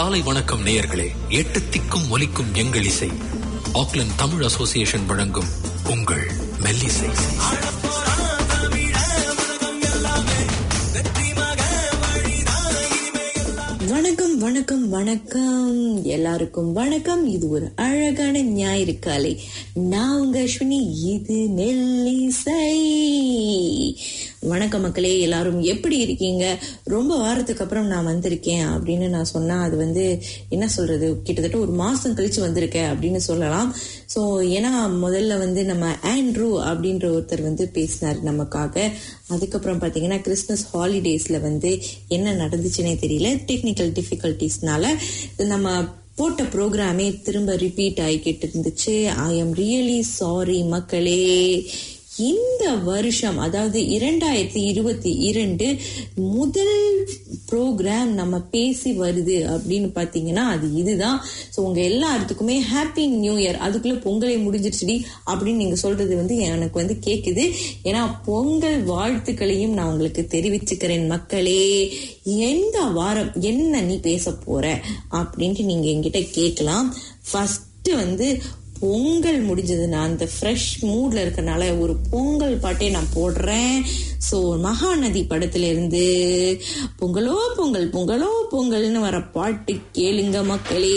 காலை வணக்கம் நேயர்களே எட்டு திக்கும் ஒலிக்கும் எங்கள் இசை ஆக்லண்ட் தமிழ் அசோசியேஷன் வழங்கும் உங்கள் மெல்லிசை வணக்கம் வணக்கம் வணக்கம் எல்லாருக்கும் வணக்கம் இது ஒரு அழகான ஞாயிறு காலை நான் உங்க அஸ்வினி இது மெல்லிசை வணக்கம் மக்களே எல்லாரும் எப்படி இருக்கீங்க ரொம்ப வாரத்துக்கு அப்புறம் நான் வந்திருக்கேன் அப்படின்னு நான் சொன்னா அது வந்து என்ன சொல்றது கிட்டத்தட்ட ஒரு மாசம் கழிச்சு வந்திருக்கேன் அப்படின்னு சொல்லலாம் ஸோ ஏன்னா முதல்ல வந்து நம்ம ஆண்ட்ரூ அப்படின்ற ஒருத்தர் வந்து பேசினார் நமக்காக அதுக்கப்புறம் பார்த்தீங்கன்னா கிறிஸ்மஸ் ஹாலிடேஸ்ல வந்து என்ன நடந்துச்சுன்னே தெரியல டெக்னிக்கல் டிஃபிகல்டிஸ்னால நம்ம போட்ட ப்ரோக்ராமே திரும்ப ரிப்பீட் ஆகிக்கிட்டு இருந்துச்சு ஐ எம் ரியலி சாரி மக்களே இந்த வருஷம் அதாவது இரண்டாயிரத்தி இருபத்தி இரண்டு முதல் ப்ரோக்ராம் நம்ம பேசி வருது அப்படின்னு பார்த்தீங்கன்னா அது இதுதான் ஸோ உங்க எல்லாத்துக்குமே ஹாப்பி நியூ இயர் அதுக்குள்ள பொங்கலை முடிஞ்சிருச்சுடி அப்படின்னு நீங்க சொல்றது வந்து எனக்கு வந்து கேக்குது ஏன்னா பொங்கல் வாழ்த்துக்களையும் நான் உங்களுக்கு தெரிவிச்சுக்கிறேன் மக்களே எந்த வாரம் என்ன நீ பேச போற அப்படின்ட்டு நீங்க என்கிட்ட கேட்கலாம் ஃபர்ஸ்ட் வந்து பொங்கல் முடிஞ்சது நான் அந்த ஃப்ரெஷ் மூட்ல இருக்கனால ஒரு பொங்கல் பாட்டே நான் போடுறேன் ஸோ மகாநதி படத்துல இருந்து பொங்கலோ பொங்கல் பொங்கலோ பொங்கல்னு வர பாட்டு கேளுங்க மக்களே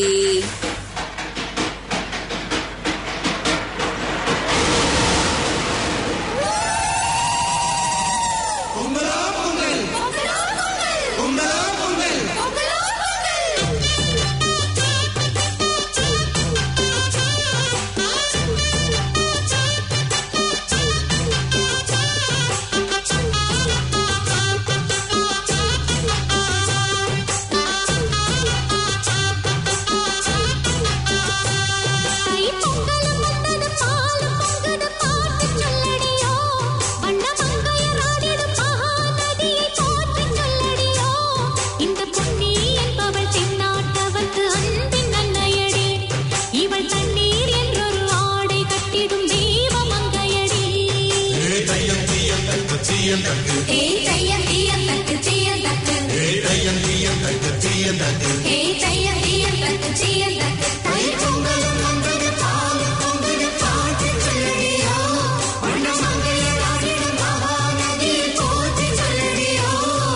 தை பொங்கலும் வந்தது பாலும் பொங்குது பாட்டு சொல்லடியோ வண்ண மங்கையராடிடும் மகாநதியை போற்று சொல்லடியோ இந்த பொன்னி என்பவள் தென்னாட்டவர்க்கு அன்பின் அன்னையடி இவள் தண்ணீர் என்றொரு ஆடை கட்டிடும் தெய்வ மங்கையடி ஏய் தையம் தீயம் தக்கு தீயம் தக்கு ஏய் தையம் தீயம் தக்கு தீயம் தக்கு தை பொங்கலும் வந்தது பாலும் பொங்குது பாட்டு சொல்லடியோ வண்ண மங்கையராடிடும் மகாநதியை போற்று சொல்லடியோ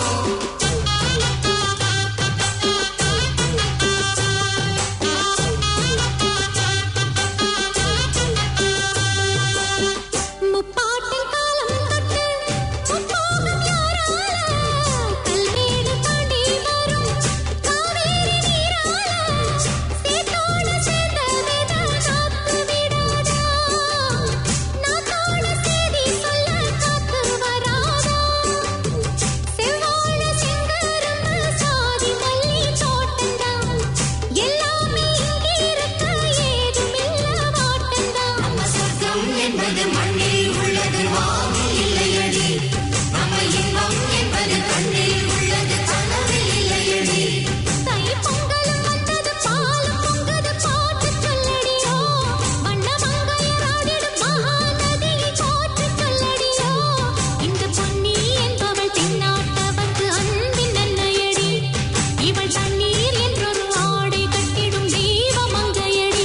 முப்பாட்டின் காலம் தொட்டு முப்போகம் யாரால கல்மேடு தாண்டி வரும் காவேரி நீரால சேத்தோடு சேர்ந்த வித காத்து விடாதா நாத்தோட செய்தி சொல்ல காத்து வராதா செவ்வாழ செங்கரும்பு சாதி மல்லி தோட்டந்தான் எல்லாமே இங்கே இருக்க ஏதுமில்ல வாட்டந்தான் நம்ம சொர்க்கம் என்பது மண்ணில் உள்ளது வானில் இல்லையடி நம்ம இன்பம் என்பது கண்ணில் உள்ளது கனவில் இல்லையடி தை பொங்கலும் வந்தது பாலும் பொங்குது பாட்டு சொல்லடியோ வண்ண மங்கையராடிடும் மகாநதியை போற்று சொல்லடியோ இந்த பொன்னி என்பவள் தென்னாட்டவர்க்கு அன்பின் நன்மையடி இவள் தண்ணீர் என்றொரு ஆடை கட்டிடும் தெய்வ மங்கையடி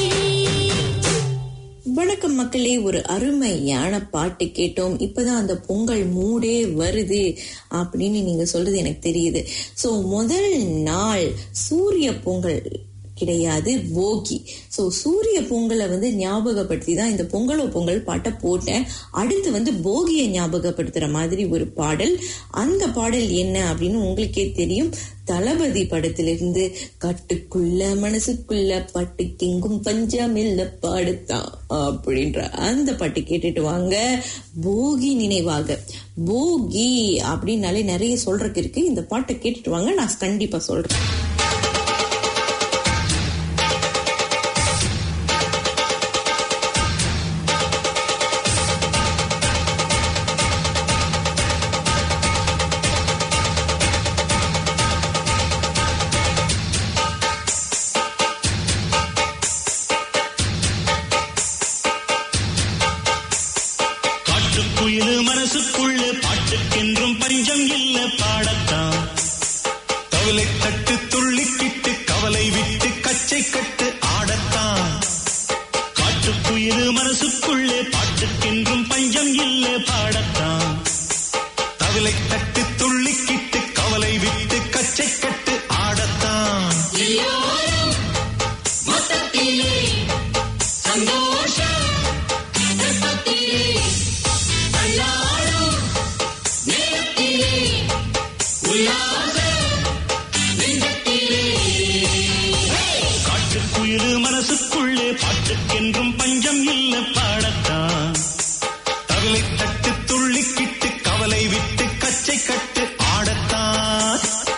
வணக்கம் மக்களே ஒரு அருமையான பாட்டு கேட்டோம் இப்பதான் அந்த பொங்கல் மூடே வருது அப்படின்னு நீங்க சொல்றது எனக்கு தெரியுது சோ முதல் நாள் சூரிய பொங்கல் கிடையாது போகி ஸோ சூரிய பொங்கலை வந்து ஞாபகப்படுத்தி தான் இந்த பொங்கலோ பொங்கல் பாட்டை போட்டேன் அடுத்து வந்து போகியை ஞாபகப்படுத்துற மாதிரி ஒரு பாடல் அந்த பாடல் என்ன அப்படின்னு உங்களுக்கே தெரியும் தளபதி படத்திலிருந்து கட்டுக்குள்ள மனசுக்குள்ள பட்டுக்கெங்கும் பஞ்சமில்ல பாடுத்தான் அப்படின்ற அந்த பாட்டு கேட்டுட்டு வாங்க போகி நினைவாக போகி அப்படின்னாலே நிறைய சொல்றதுக்கு இருக்கு இந்த பாட்டை கேட்டுட்டு வாங்க நான் கண்டிப்பா சொல்றேன் காட்டுக்குயிலு மனசுக்குள்ள பாட்டுக்கென்றும் பஞ்சம் இல்ல பாடத்தான் கவலை தட்டு துள்ளிக்கிட்டு கவலை விட்டு கச்சை கட்டு ஆடத்தான் காட்டுக்குயிரு மனசுக்குள்ளே பாட்டுக்கென்றும் பஞ்சம் இல்லை பாடத்தான் தவிலை தட்டு துள்ளிக்கிட்டு கவலை விட்டு கச்சை கட்டு ஆடத்தான் காட்டுக்குயிரு மனசுக்குள்ளே பாட்டுக்கென்றும் பஞ்சம் இல்லை பாடத்தான் தவிலை தட்டு துள்ளிக்கிட்டு கவலை விட்டு கச்சை கட்டு ஆடத்தான்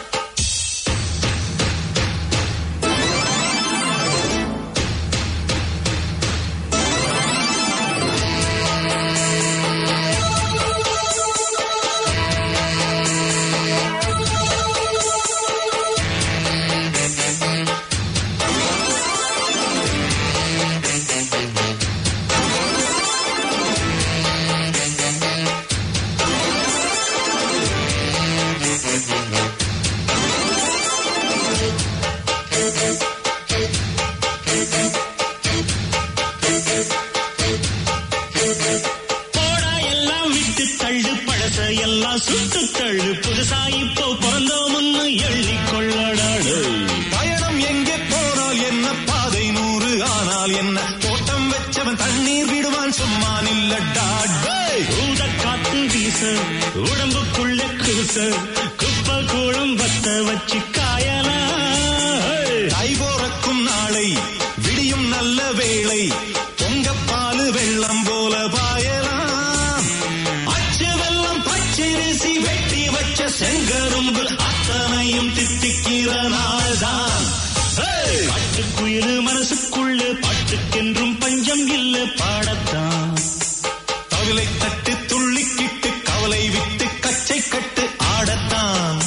போடா எல்லாம் விட்டு தள்ளு பழச எல்லாம் சுட்டு தள்ளு புதுசா இப்போ பிறந்தோம்னு எள்ளிக் கொள்ளடாடு பயணம் எங்கே போனால் என்ன பாதை நூறு ஆனால் என்ன தோட்டம் வச்சவன் தண்ணீர் விடுவான் சும்மா நில்லடா டேய். ஊத காத்து வீச உடம்புக்குள்ள கூச குப்பை கூழும் வத்த வச்சு காயலாம் தை போறக்கும் நாளை விடியும் நல்ல வேளை பொங்கப்பாலு வெள்ளம் போல பாயலாம் அச்சு வெள்ளம் பச்சரிசி வெட்டி வச்ச செங்கரும்பு அத்தனையும் தித்திக்கிற நாள்தான் ஹேய்! பாட்டுக்குயிரு மனசுக்குள்ள பாட்டுக்கென்றும் பஞ்சம் இல்ல பாடத்தான் தவிலை தட்டு துள்ளிக்கிட்டு கவலை விட்டு கச்சை கட்டு ஆடத்தான்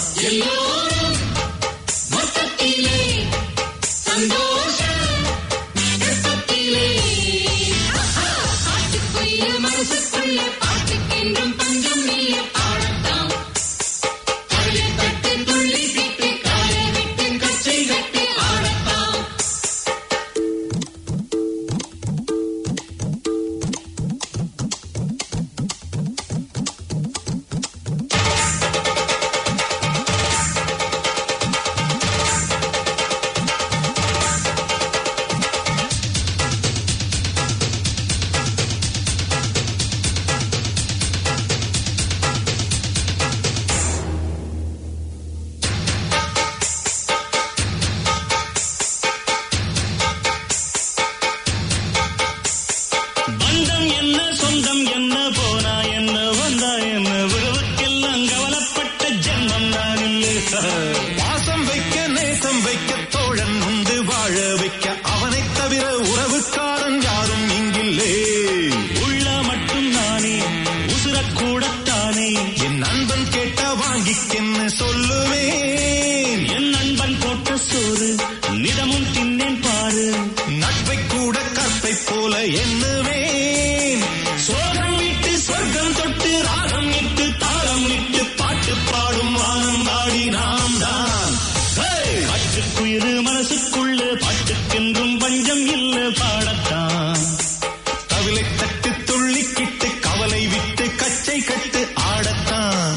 பந்தம் என்ன சொந்தம் என்ன போனா என்ன வந்தா என்ன உறவுக்கெல்லாம் கவலைப்பட்ட ஜென்மம் நான் இல்லை பாசம் வைக்க நேசம் வைக்க தோழன் உண்டு வாழ வைக்க அவனைத் தவிர உறவுக்காரன் யாரும் இங்கில்லே உள்ள மட்டும் நானே உசுரக்கூடத்தானே என் நண்பன் கேட்டா வாங்கிக்கென்னு சொல்லுவேன் என் நண்பன் போட்ட சோறு நிதமும் தின்னேன் பாரு நட்பை கூட கற்பை போல எண்ணுவேன் சோகம் விட்டு சொர்க்கம் தொட்டு ராகம் இட்டு தாளம் இட்டு பாட்டு பாடும் வானம் பாடி நாம் தான் ஹேய்! பாட்டுக்குயிரு மனசுக்குள்ள பாட்டுக்கென்றும் பஞ்சம் இல்ல பாடத்தான் தவிலை தட்டு துள்ளிக்கிட்டு கவலை விட்டு கச்சை கட்டு ஆடத்தான்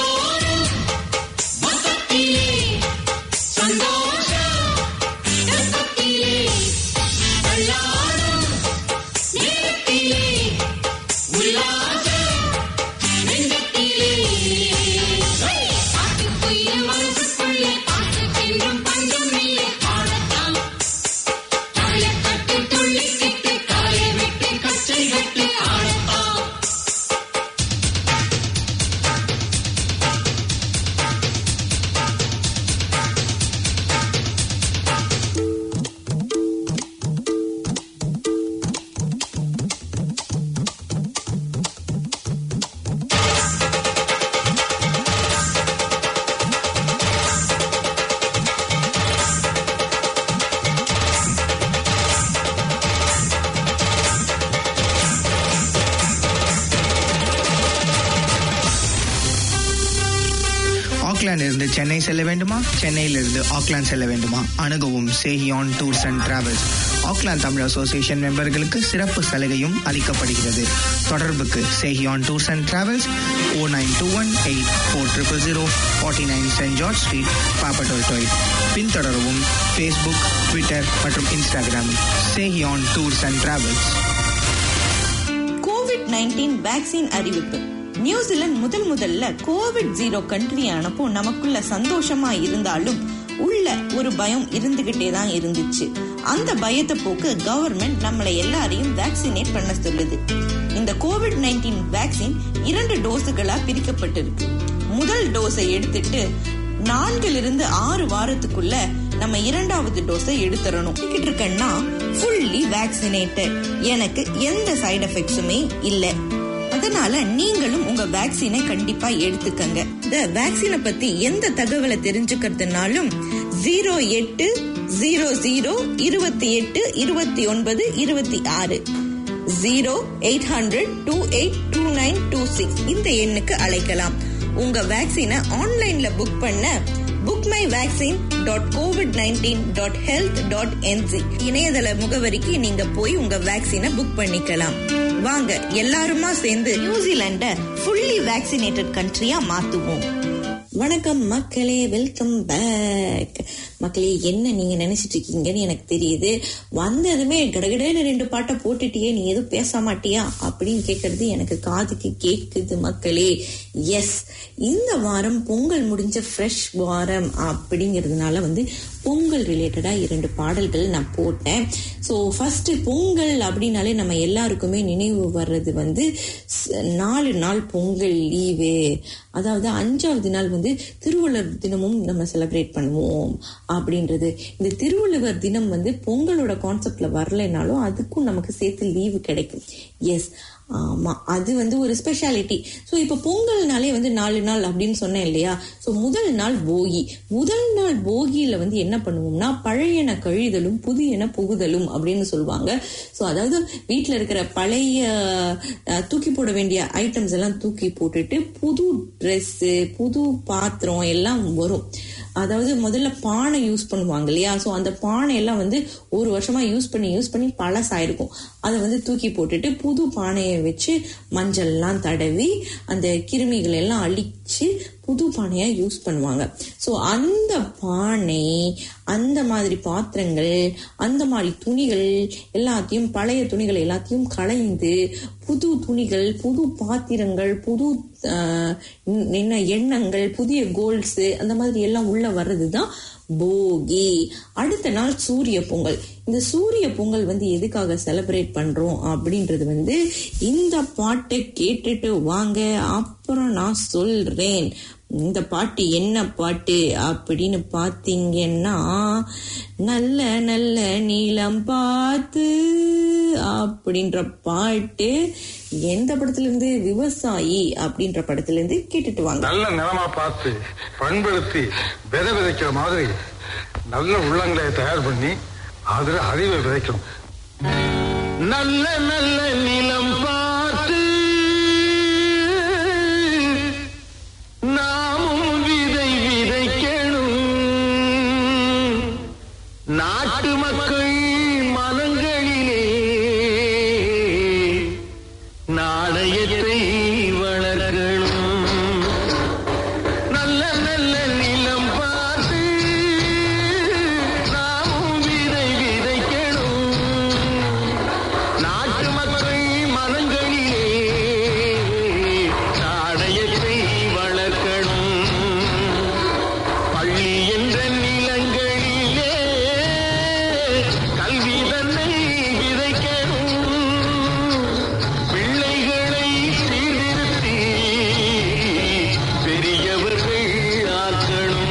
சந்தோஷம் ஆக்லாந்து இருந்து சென்னை செல்ல வேண்டுமா சென்னையிலிருந்து ஆக்லாந்து செல்ல வேண்டுமா அணுகவும் Sehiyan tours and travels Auckland Tamil association மெம்பர்களுக்கு சிறப்பு சலுகையும் அளிக்கப்படுகிறது தொடர்புக்கு Sehiyan tours and travels O nine two one eight four triple zero forty nine Saint George street Papatoetoe பின்தொடரவும் ஃபேஸ்புக் ட்விட்டர் மற்றும் Instagram Sehiyan tours and travels COVID nineteen vaccine அறிவிப்பு New Zealand முதல் முதல்ல கோவிட் ஜீரோ கண்ட்ரி ஆனப்போ நமக்குள்ள சந்தோஷமா இருந்தாலும் உள்ள ஒரு பயம் இருந்துகிட்டே தான் இருந்துச்சு அந்த பயத்தை போக்கு கவர்மெண்ட் நம்மளை எல்லாரையும் வேக்சினேட் பண்ண சொல்லுது இந்த கோவிட் நைன்டீன் வேக்சின் இரண்டு டோஸுகளா பிரிக்கப்பட்டிருக்கு முதல் டோஸை எடுத்துட்டு நான்கிலிருந்து ஆறு வாரத்துக்குள்ள நம்ம இரண்டாவது டோஸை எடுத்துறணும் கிட்ட இருக்கேன்னா ஃபுல்லி வேக்சினேட்டட் எனக்கு எந்த சைடு எஃபெக்ட்ஸுமே இல்லை அதனால நீங்களும் உங்க வேக்சினை கண்டிப்பா எடுத்துக்கங்க இந்த வேக்சினை பத்தி எந்த தகவலை தெரிஞ்சுக்கிறதுனாலும் ஜீரோ எட்டு ஜீரோ ஜீரோ இருபத்தி எட்டு இருபத்தி ஒன்பது இருபத்தி ஆறு zero eight hundred two eight two nine two six இந்த எண்ணுக்கு அழைக்கலாம் உங்க வேக்சினை ஆன்லைன்ல புக் பண்ண book my vaccine dot COVID nineteen dot health dot NZ இணையதள முகவரிக்கு நீங்க போய் உங்க வேக்சினை புக் பண்ணிக்கலாம் வாங்க எல்லாருமா சேர்ந்து நியூசிலாண்ட ஃபுல்லி வேக்சினேட்டட் கண்ட்ரியா மாத்துவோம் வணக்கம் மக்களே வெல்கம் பேக் மக்களே என்ன நீங்க நினைச்சிட்டு இருக்கீங்கன்னு எனக்கு தெரியுது வந்ததுமே கடகடன்னு ரெண்டு பாட்டை போட்டுட்டியே நீ எதுவும் பேச மாட்டியா அப்படின்னு கேக்குறது எனக்கு காதுக்கு கேக்குது மக்களே எஸ் இந்த வாரம் பொங்கல் முடிஞ்ச ஃப்ரெஷ் வாரம் அப்படிங்கிறதுனால வந்து பொங்கல் ரிலேட்டடா இரண்டு பாடல்கள் நான் போட்டேன் ஸோ ஃபர்ஸ்ட் பொங்கல் அப்படின்னாலே நம்ம எல்லாருக்குமே நினைவு வர்றது வந்து ஸ்- நாலு நாள் பொங்கல் லீவு அதாவது அஞ்சாவது நாள் வந்து திருவள்ளுவர் தினமும் நம்ம செலிப்ரேட் பண்ணுவோம் அப்படின்றது இந்த திருவள்ளுவர் தினம் வந்து பொங்கலோட கான்செப்ட்ல வரலைனாலும் அதுக்கும் நமக்கு சேர்த்து லீவு கிடைக்கும் எஸ் ஆமா அது வந்து ஒரு ஸ்பெஷாலிட்டி ஸோ இப்போ பொங்கல்னாலே வந்து நாலு நாள் அப்படின்னு சொன்னேன் இல்லையா ஸோ முதல் நாள் போகி முதல் நாள் போகியில வந்து என்ன பண்ணுவோம்னா பழையன கழிதலும் புதியன புகுதலும் அப்படின்னு சொல்லுவாங்க ஸோ அதாவது வீட்டில் இருக்கிற பழைய அஹ், தூக்கி போட வேண்டிய ஐட்டம்ஸ் எல்லாம் தூக்கி போட்டுட்டு புது ட்ரெஸ்ஸு புது பாத்திரம் எல்லாம் வரும் அதாவது முதல்ல பானை யூஸ் பண்ணுவாங்க இல்லையா ஸோ அந்த பானை எல்லாம் வந்து ஒரு வருஷமா யூஸ் பண்ணி யூஸ் பண்ணி பழசாயிருக்கும் அதை வந்து தூக்கி போட்டுட்டு புது பானையை வச்சு மஞ்சள்லாம் தடவி அந்த கிருமிகள் எல்லாம் அழிச்சு புது பானையா யூஸ் பண்ணுவாங்க ஸோ அந்த பானை அந்த மாதிரி பாத்திரங்கள் அந்த மாதிரி துணிகள் எல்லாத்தையும் பழைய துணிகள் எல்லாத்தையும் களைந்து புது துணிகள் புது பாத்திரங்கள் புது ஆஹ், என்ன எண்ணங்கள் புதிய கோல்ஸ் அந்த மாதிரி எல்லாம் உள்ள வர்றதுதான் போகி அடுத்த நாள் சூரிய பொங்கல் இந்த சூரிய பொங்கல் வந்து எதுக்காக செலிப்ரேட் பண்றோம் அப்படின்றது வந்து இந்த பாட்டை கேட்டுட்டு வாங்க அப்புறம் நான் சொல்றேன் இந்த பாட்டு என்ன பாட்டு அப்படின்னு பாத்தீங்கன்னா நல்ல நல்ல நீளம் பார்த்து அப்படின்ற பாட்டு எந்த படத்துல இருந்து விவசாயி அப்படின்ற படத்துல இருந்து கேட்டுட்டு வாங்க நல்ல நிலமா பார்த்து பண்படுத்தி விதை விதைக்கிற மாதிரி நல்ல உள்ளங்களை தயார் பண்ணி அதுல அறிவை விதைக்கணும் நல்ல நல்ல நிலம் பார்த்து நாமும் விதை விதைக்கணும் நாட்டு மக்கள் மனங்களிலே நாணயத்தை வளர்க்கணும் நல்ல நல்ல நிலம் பார்த்து நாமும் விதை விதைக்கணும் நாட்டு மக்கள் மனங்களிலே நாணயத்தை வளர்க்கணும் பள்ளி என்ற நிலங்களிலே கல்வி தன்னை விதைக்கணும் பிள்ளைகளை சீர்திருத்தி பெரியவர்கள் ஆக்கணும்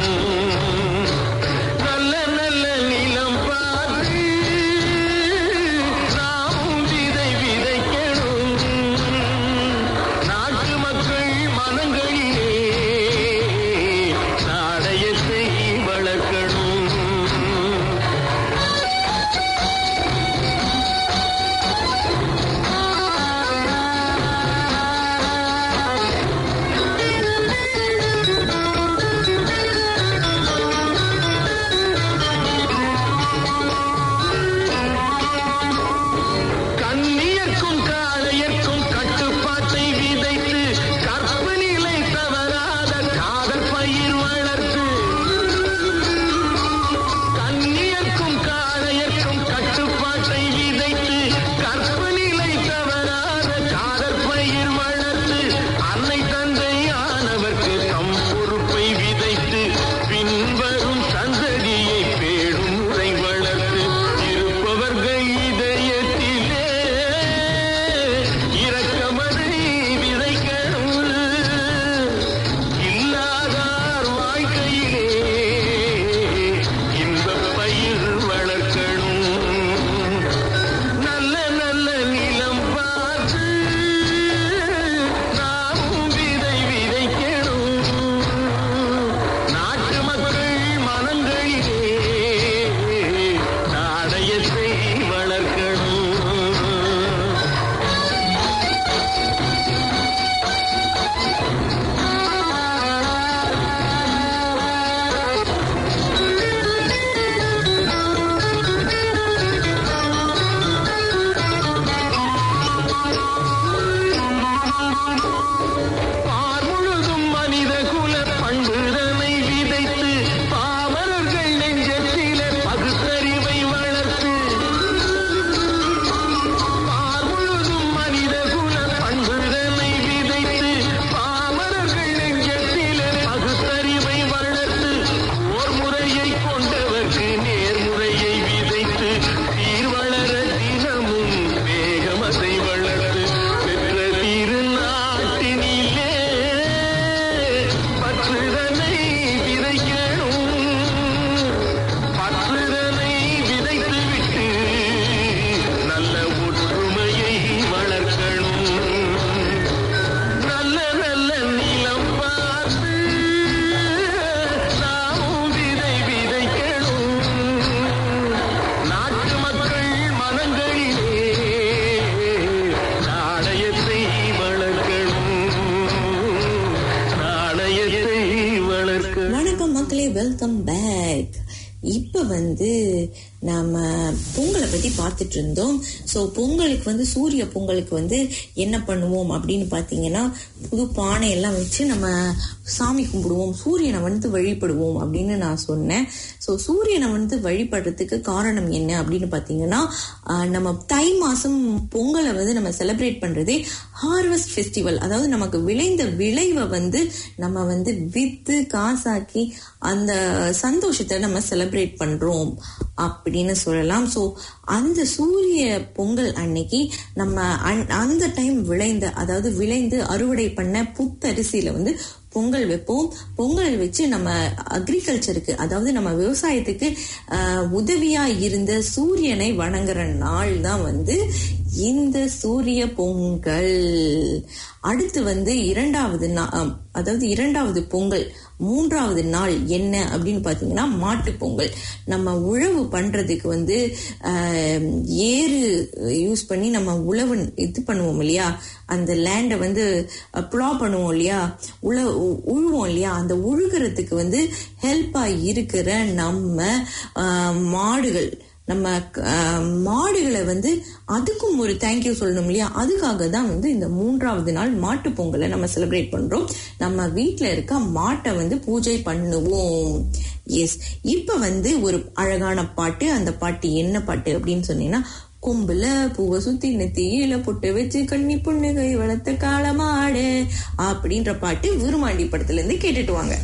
வணக்கம் மக்களே வெல்கம் பேக் இப்ப வந்து நாம பொங்கலை பத்தி பார்த்துட்டு இருந்தோம் ஸோ பொங்கலுக்கு வந்து சூரிய பொங்கலுக்கு வந்து என்ன பண்ணுவோம் அப்படின்னு பார்த்தீங்கன்னா புது பானை எல்லாம் வச்சு நம்ம சாமி கும்பிடுவோம் சூரியனை வந்து வழிபடுவோம் அப்படின்னு நான் சொன்னேன் ஸோ சூரியனை வந்து வழிபடுறதுக்கு காரணம் என்ன அப்படின்னு பார்த்தீங்கன்னா ஆஹ், நம்ம தை மாசம் பொங்கலை வந்து நம்ம செலிப்ரேட் பண்றதே ஹார்வெஸ்ட் ஃபெஸ்டிவல் அதாவது நமக்கு விளைந்த விளைவை வந்து நம்ம வந்து வித்து காசாக்கி அந்த சந்தோஷத்தை நம்ம செலிப்ரேட் பண்றோம் அப்படின்னு சொல்லலாம் ஸோ அந்த சூரிய பொங்கல் அன்னைக்கு நம்ம அன்- அந்த டைம் விளைந்த அதாவது விளைந்து அறுவடை பண்ண புத்தரிசியில வந்து பொங்கல் வைப்போம் பொங்கல் வச்சு நம்ம அக்ரிகல்ச்சருக்கு அதாவது நம்ம விவசாயத்துக்கு ஆஹ், உதவியா இருந்த சூரியனை வணங்குற நாள் தான் வந்து இந்த சூரிய பொங்கல் அடுத்து வந்து இரண்டாவது நா- ஆம், அதாவது இரண்டாவது பொங்கல் மூன்றாவது நாள் என்ன அப்படின்னு பாத்தீங்கன்னா மாட்டு பொங்கல் நம்ம உழவு பண்றதுக்கு வந்து ஆஹ், ஏறு யூஸ் பண்ணி நம்ம உழவு இது பண்ணுவோம் இல்லையா அந்த லேண்டை வந்து ப்ளா பண்ணுவோம் இல்லையா உழ உ- உழுவோம் இல்லையா அந்த உழுகிறதுக்கு வந்து ஹெல்ப்பா இருக்கிற நம்ம ஆஹ், மாடுகள் நம்ம ஆஹ், மாடுகளை வந்து அதுக்கும் ஒரு தேங்க்யூ சொல்லணும் இல்லையா அதுக்காக தான் வந்து இந்த மூன்றாவது நாள் மாட்டு பொங்கலை நம்ம செலிப்ரேட் பண்றோம் நம்ம வீட்ல இருக்க மாட்டை வந்து பூஜை பண்ணுவோம் எஸ் இப்ப வந்து ஒரு அழகான பாட்டு அந்த பாட்டு என்ன பாட்டு அப்படின்னு சொன்னீங்கன்னா கொம்புல பூவை சுத்தி நெத்தியில பொட்டு வச்சு கண்ணி புண்ணுகை வளர்த்த காலமாடு அப்படின்ற பாட்டு விருமாண்டி படத்துல இருந்து கேட்டுட்டு வாங்க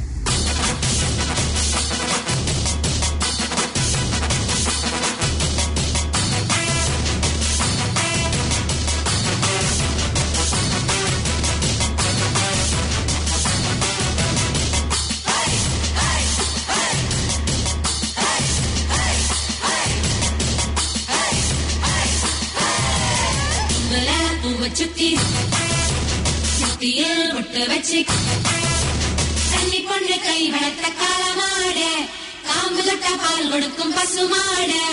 பூவுல பூவை சுத்தி சுத்தியில் பொட்டு வச்சு தண்ணி பொண்ணு கை வளர்த்த காலமாடு காம்பு தொட்ட பால் கொடுக்கும் பசுமாடு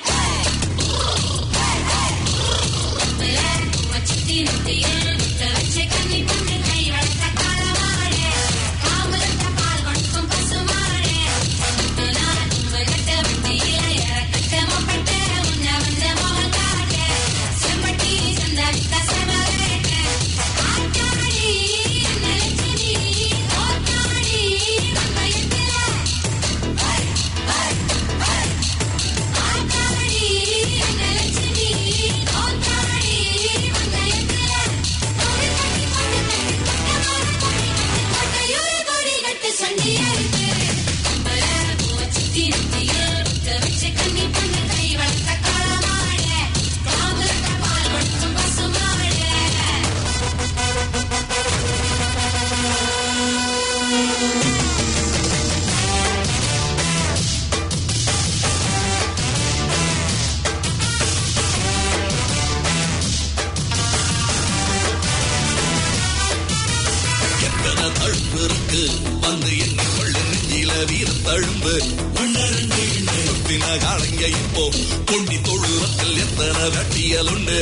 பூவுல பூவை சுத்தி சுத்தியில் பொட்டு வச்சு தண்ணி பொண்ணு கை வளர்த்த காலமாடு காம்பு தொட்ட பால் கொடுக்கும் பசுமாடு நாள் பூவை கட்ட வண்டியில இறக்கட்ட மொப்பட்ட உன்ன வந்த மோகன் காட்டு செம்பட்டி சந்த வித்த செமரேட்டு ஆட்டாடி நெலச்சினி ஓட்டாடி வங்கயத்துல ஆட்டாடி நெலச்சினி ஓட்டாடி வங்கயத்துல ஒரு கட்டி போட்டு கட்டி கொட்டையூரு கொடி கட்டு சண்டியா இருக்கு கம்பல பூவை சுத்தி நெத்தியில் முத்த வச்சு கண்ணி பொண்ணு கை வளர்த்த காலமாடு காவலத்த பால் கொடுக்கும் பசுமாடு எத்தனை தழும்பு இருக்கு வந்து என்ன கொள்ளு நெஞ்சில வீர தழும்பு சுத்தின காலங்க இப்போ கொண்டி தொழுவத்தில் எத்தனை வெட்டியல் உண்டு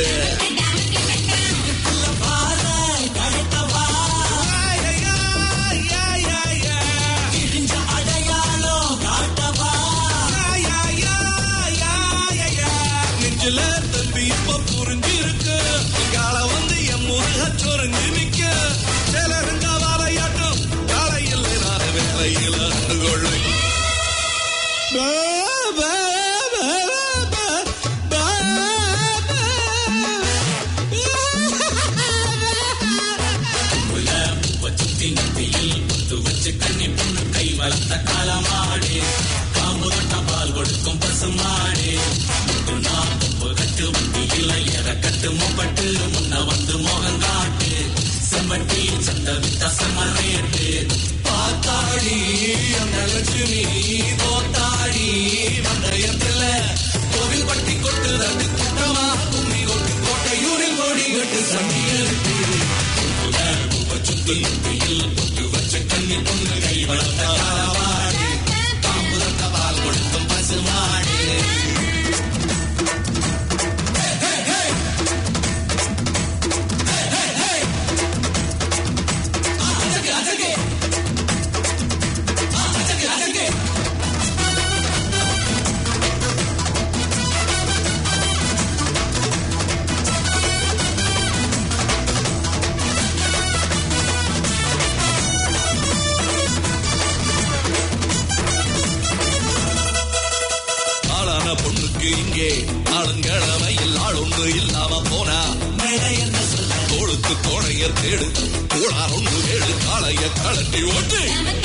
நெஞ்சில தம்பி இப்ப புரிஞ்சிருக்கு கால வந்து என் முருக சொரிஞ்சு நிக்க சிலருங்க வாழையாட்டும் காலையில் நான் வேலையில் கொள்ளு பாத்தாடி அந்த லட்சுமி தோத்தாடி மண்டயத்துல கோவில் பட்டி கொட்டுறது குட்டமா கும்மி கொட்டு கோட்டையூரில் கோடி கட்டு சண்டி இருக்கு சுத்தி பொட்டு வச்ச கண்ணி பொண்ணு கை வளர்த்த காலமாடு காம்பு தட்ட பால் கொடுக்கும் பசுமாடு அசகு அசகு இருக்கு இங்கே ஆளுங்கிழமையில் ஆள் ஒன்று இல்லாம போனா மேடை என்ன சொல்ல தோளுக்கு கோணையர் தேடு கூடார் ஒன்று வேடு காளைய கலட்டி ஓட்டு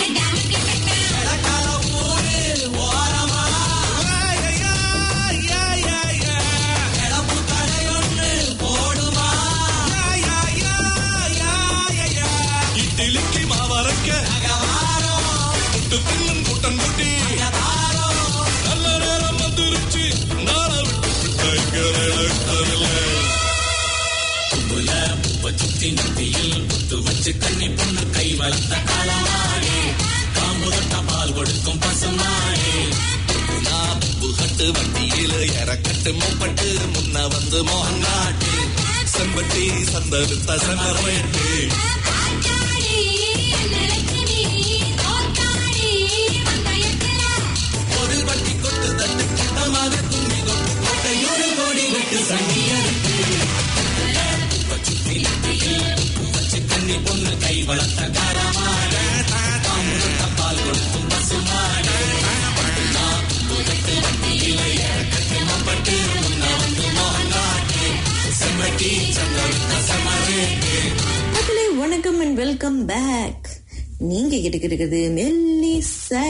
இட்லிக்கு மாவரைக்க புட்டு தின்னும் கூட்டம் குட்டி நல்ல நேரம் வந்துருச்சு நாளை விட்டு விட்ட இங்க நடக்கவில்லை புல சுத்தி நந்தியில் புத்து வச்சு கண்ணி பொண்ணு கை வளர்த்த காலமாடே காம்பு தொட்ட பால் கொடுக்கும் பசுமாடே நான் புகட்டு வண்டியில இறக்கட்டு மூப்பட்டு முன்ன வந்து மோகன் காட்டு செம்பட்டி சந்தருத்த சங்கரவேட்டு ஒரு வட்டி கொட்டு தட்டு கிட்டமாக கும்பி கொட்டு கொட்டையோடு கோடி வெட்டு சண்டியருக்கு சுத்தி நந்தியில் புத்து வச்சு கண்ணி பொண்ணு கை வளர்த்த காலமாட காம்பு தொட்ட பால் கொடுக்கும் பசுமாடே நான் புகட்டு வண்டியில இறக்கட்டு மூப்பட்டு முன்ன வந்து மோகன் காட்டு செம்பட்டி சந்தருத்த சமரேட்டு மக்களே வணக்கம் அண்ட் வெல்கம் பேக் நீங்க கேட்டுக்கிட்டு மெல்லிசை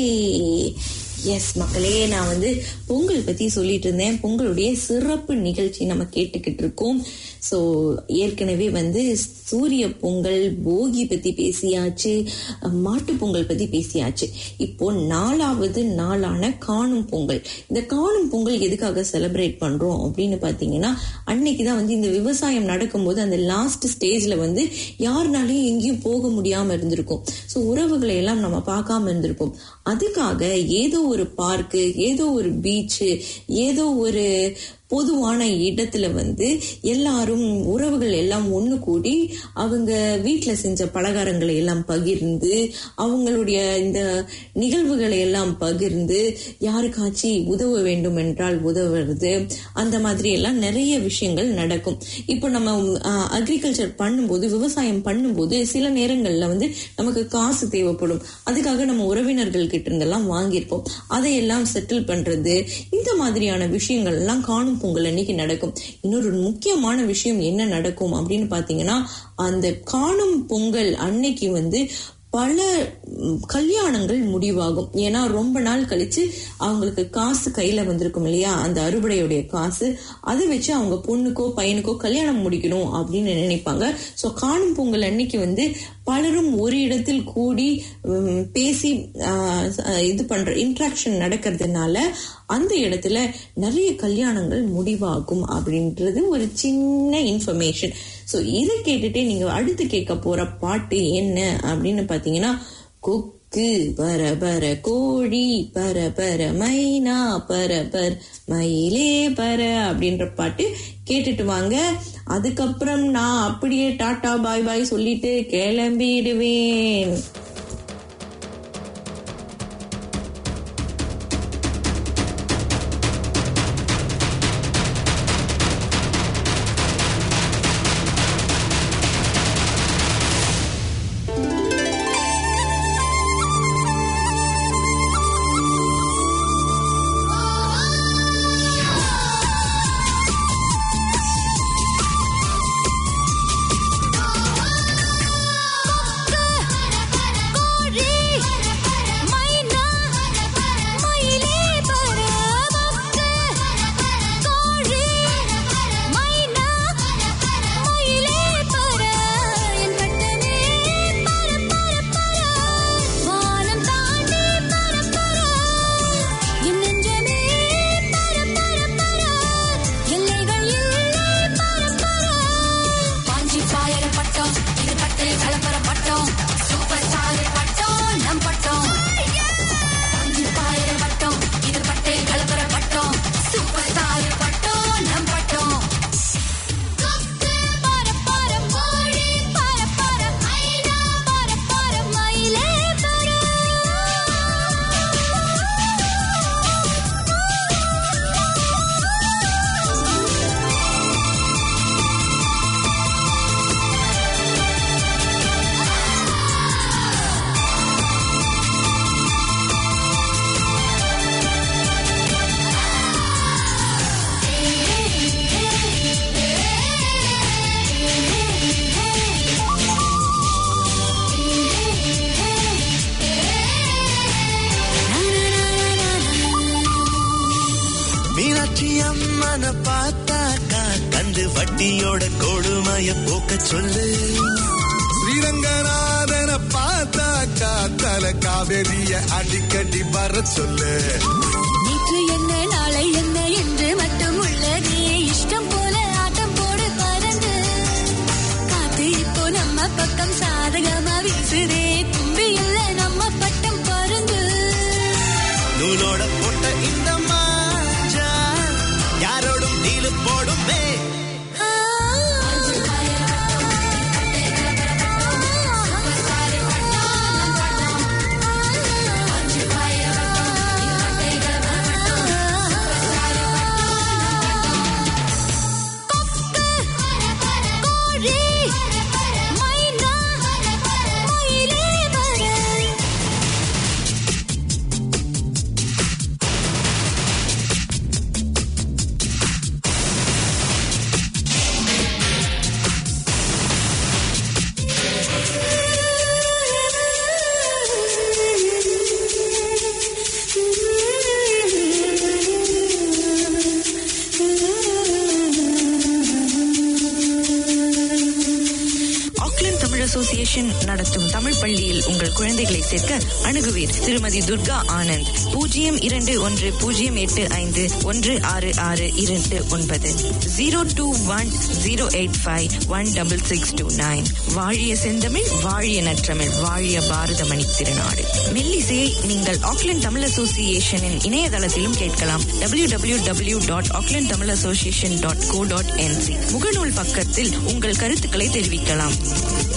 எஸ் மக்களே நான் வந்து பொங்கல் பத்தி சொல்லிட்டு இருந்தேன் பொங்கலுடைய சிறப்பு நிகழ்ச்சி நம்ம கேட்டுக்கிட்டு இருக்கோம் ஸோ ஏற்கனவே வந்து சூரிய பொங்கல் போகி பத்தி பேசியாச்சு மாட்டு பொங்கல் பத்தி பேசியாச்சு இப்போ நாலாவது நாளான காணும் பொங்கல் இந்த காணும் பொங்கல் எதுக்காக செலிப்ரேட் பண்றோம் அப்படின்னு பாத்தீங்கன்னா அன்னைக்கு தான் வந்து இந்த விவசாயம் நடக்கும்போது அந்த லாஸ்ட் ஸ்டேஜ்ல வந்து யாருனாலையும் எங்கேயும் போக முடியாம இருந்திருக்கும் ஸோ உறவுகளை எல்லாம் நம்ம பார்க்காம இருந்திருப்போம் அதுக்காக ஏதோ ஒரு பார்க்கு ஏதோ ஒரு பீச்சு ஏதோ ஒரு பொதுவான இடத்துல வந்து எல்லாரும் உறவுகள் எல்லாம் ஒண்ணு கூடி அவங்க வீட்டுல செஞ்ச பலகாரங்களை எல்லாம் பகிர்ந்து அவங்களுடைய இந்த நிகழ்வுகளை எல்லாம் பகிர்ந்து யாருக்காச்சு உதவ வேண்டும் என்றால் உதவுறது அந்த மாதிரி எல்லாம் நிறைய விஷயங்கள் நடக்கும் இப்போ நம்ம அக்ரிகல்ச்சர் பண்ணும்போது விவசாயம் பண்ணும்போது சில நேரங்கள்ல வந்து நமக்கு காசு தேவைப்படும் அதுக்காக நம்ம உறவினர்கள் கிட்ட இருந்தெல்லாம் வாங்கியிருப்போம் அதையெல்லாம் செட்டில் பண்றது இந்த மாதிரியான விஷயங்கள் எல்லாம் காணும் பொங்கல் அன்னைக்கு நடக்கும் இன்னொரு முக்கியமான விஷயம் என்ன நடக்கும் அப்படின்னு பாத்தீங்கன்னா அந்த காணும் பொங்கல் அன்னைக்கு வந்து பல ம், கல்யாணங்கள் முடிவாகும் ஏன்னா ரொம்ப நாள் கழிச்சு அவங்களுக்கு காசு கையில வந்திருக்கும் இல்லையா அந்த அறுவடையுடைய காசு அதை வச்சு அவங்க பொண்ணுக்கோ பையனுக்கோ கல்யாணம் முடிக்கணும் அப்படின்னு நினைப்பாங்க சோ காணும் பொங்கல் அன்னைக்கு வந்து பலரும் ஒரு இடத்தில் கூடி ம், பேசி ஆஹ், இது பண்ற இன்ட்ராக்ஷன் நடக்கிறதுனால அந்த இடத்துல நிறைய கல்யாணங்கள் முடிவாகும் அப்படின்றது ஒரு சின்ன இன்ஃபர்மேஷன் சோ இதை கேட்டுட்டே நீங்க அடுத்து கேட்க போற பாட்டு என்ன அப்படின்னு பாத்தீங்கன்னா கொக்கு பர பர கோழி பர பர மைனா பர பர மயிலே பர அப்படின்ற பாட்டு கேட்டுட்டு வாங்க அதுக்கப்புறம் நான் அப்படியே டாடா பாய் பாய் சொல்லிட்டு கிளம்பிடுவேன் பர காமாட்சி அம்மன பார்த்தாக்கா கந்து வட்டியோட கொடுமைய போக்க சொல்லு ஸ்ரீரங்கநாதன பார்த்தாக்கா தல காவேரிய அடிக்கடி வர சொல்லு நேற்று என்ன நாளை என்ன என்று மட்டும் உள்ளதே இஷ்டம் போல ஆட்டம் போடு பறந்து காத்து இப்போ நம்ம பக்கம் சாதகமா வீசுதே தும்பி இல்ல நம்ம பட்டம் பறந்து நூலோட போட்ட இந்த மாஞ்சா யாரோடும் டீலு போடுமே கோழி மைனா மயிலே வர ஆக்லாந்து தமிழ் அசோசியேஷன் நடத்தும் தமிழ் பள்ளியில் உங்கள் குழந்தைகளை சேர்க்க அணுகுவீர் திருமதி துர்கா ஆனந்த் பூஜ்ஜியம் இரண்டு ஒன்று பூஜ்ஜியம் எட்டு ஐந்து ஒன்று ஆறு ஆறு இரண்டு ஒன்பது zero two one zero eight five one double six two nine வாழிய செந்தமிழ் வாழிய நற்றமிழ் வாழிய பாரதமணி திருநாடு மெல்லிசையை நீங்கள் ஆக்லாந்து தமிழ் அசோசியேஷனின் இணையதளத்திலும் கேட்கலாம் W W W dot Auckland Tamil association dot co dot NZ முகநூல் பக்கத்தில் உங்கள் கருத்துக்களை தெரிவிக்கலாம்